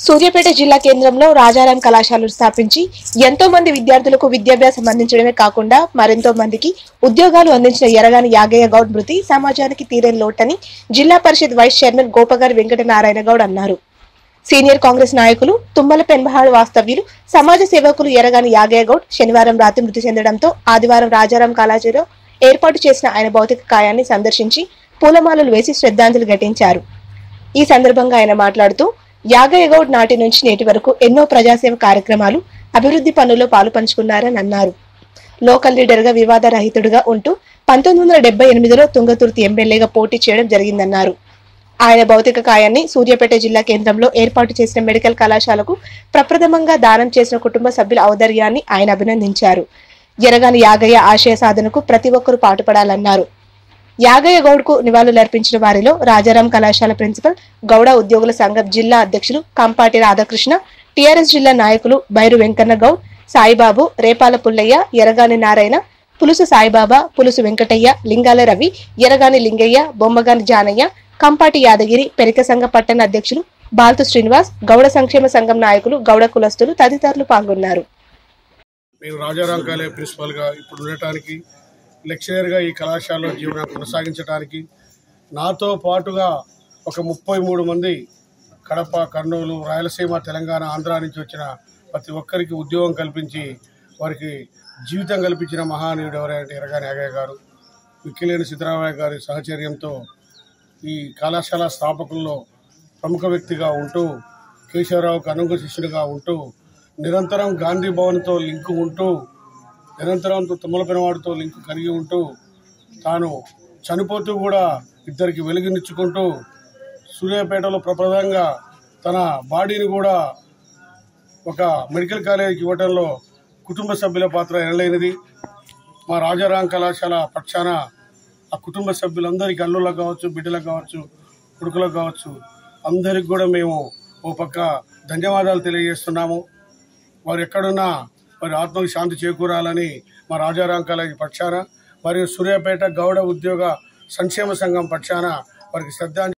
సూర్యాపేట జిల్లా కేంద్రంలో రాజారాం కళాశాలలు స్థాపించి ఎంతో మంది విద్యార్థులకు విద్యాభ్యాసం అందించడమే కాకుండా మరెంతో మందికి ఉద్యోగాలు అందించిన ఎరగాని యాగయ్య గౌడ్ మృతి సమాజానికి తీరని లోటని జిల్లా పరిషత్ వైస్ చైర్మన్ గోపగారి వెంకటనారాయణ గౌడ్ అన్నారు సీనియర్ కాంగ్రెస్ నాయకులు తుమ్మల పెన్బహాడ్ వాస్తవ్యులు సమాజ సేవకులు ఎరగాని యాగయ్య గౌడ్ శనివారం రాత్రి మృతి చెందడంతో ఆదివారం రాజారాం కళాశాలలో ఏర్పాటు చేసిన ఆయన భౌతిక కాయాన్ని సందర్శించి పూలమాలలు వేసి శ్రద్ధాంజలి ఘటించారు ఈ సందర్భంగా ఆయన మాట్లాడుతూ యాగయ్య గౌడ్ నాటి నుంచి నేటి వరకు ఎన్నో ప్రజాసేవ కార్యక్రమాలు అభివృద్ధి పనుల్లో పాలు పంచుకున్నారని అన్నారు లోకల్ లీడర్ గా వివాద రహితుడిగా ఉంటూ పంతొమ్మిది వందల డెబ్బై ఎనిమిదిలో తుంగతుర్తి ఎమ్మెల్యేగా పోటీ చేయడం జరిగిందన్నారు ఆయన భౌతిక కాయాన్ని సూర్యాపేట జిల్లా కేంద్రంలో ఏర్పాటు చేసిన మెడికల్ కళాశాలకు ప్రప్రథమంగా దానం చేసిన కుటుంబ సభ్యుల ఔదర్యాన్ని ఆయన అభినందించారు ఎరగాని యాగయ్య ఆశయ సాధనకు ప్రతి ఒక్కరూ పాటుపడాలన్నారు యాగయ్య గౌడ్కు నివాళులర్పించిన వారిలో రాజారాం కళాశాల ప్రిన్సిపల్ గౌడ ఉద్యోగుల సంఘం జిల్లా అధ్యక్షులు కంపాటి రాధాకృష్ణ టిఆర్ఎస్ జిల్లా నాయకులు బైరు వెంకన్న గౌడ్ సాయిబాబు రేపాల పుల్లయ్య ఎరగాని నారాయణ పులుసు సాయిబాబా పులుసు వెంకటయ్య లింగాల రవి ఎరగాని లింగయ్య బొమ్మగాని జానయ్య కంపాటి యాదగిరి పెరిక సంఘ పట్టణ అధ్యక్షులు బాల్తు శ్రీనివాస్ గౌడ సంక్షేమ సంఘం నాయకులు గౌడ కులస్తులు తదితరులు పాల్గొన్నారు నేను రాజారాం కాలేజ్ ప్రిన్సిపల్గా ఇప్పుడు ఉండటానికి లెక్చరర్గా ఈ కళాశాలలో జీవనం కొనసాగించడానికి నాతో పాటుగా ఒక ముప్పై మూడు మంది కడప కర్నూలు రాయలసీమ తెలంగాణ ఆంధ్ర నుంచి వచ్చిన ప్రతి ఒక్కరికి ఉద్యోగం కల్పించి వారికి జీవితం కల్పించిన మహానీయుడు ఎవరంటే ఎరగాని నాగయ్య గారు విక్కిలేని సిద్ధరామయ్య గారి సహచర్యంతో ఈ కళాశాల స్థాపకుల్లో ప్రముఖ వ్యక్తిగా ఉంటూ కేశవరావుకు అనుంగ శిష్యుడిగా ఉంటూ నిరంతరం గాంధీ భవన్తో లింకు ఉంటూ నిరంతరం తుమ్మల పెనవాడితో లింకు కలిగి ఉంటూ తాను చనిపోతూ కూడా ఇద్దరికి వెలుగునిచ్చుకుంటూ సూర్యాపేటలో ప్రప్రదంగా తన బాడీని కూడా ఒక మెడికల్ కాలేజీకి ఇవ్వడంలో కుటుంబ సభ్యుల పాత్ర ఎనలేనిది మా రాజారాం కళాశాల పక్షాన ఆ కుటుంబ సభ్యులందరికీ అల్లులకు కావచ్చు బిడ్డలకు కావచ్చు కొడుకులకు కావచ్చు అందరికి కూడా మేము ఓ పక్క ధన్యవాదాలు తెలియజేస్తున్నాము వారు ఎక్కడున్నా వారి ఆత్మకు శాంతి చేకూరాలని మా రాజారాం కాలేజీ పక్షాన మరియు సూర్యాపేట గౌడ ఉద్యోగ సంక్షేమ సంఘం పక్షాన వారికి శ్రద్ధాంజలి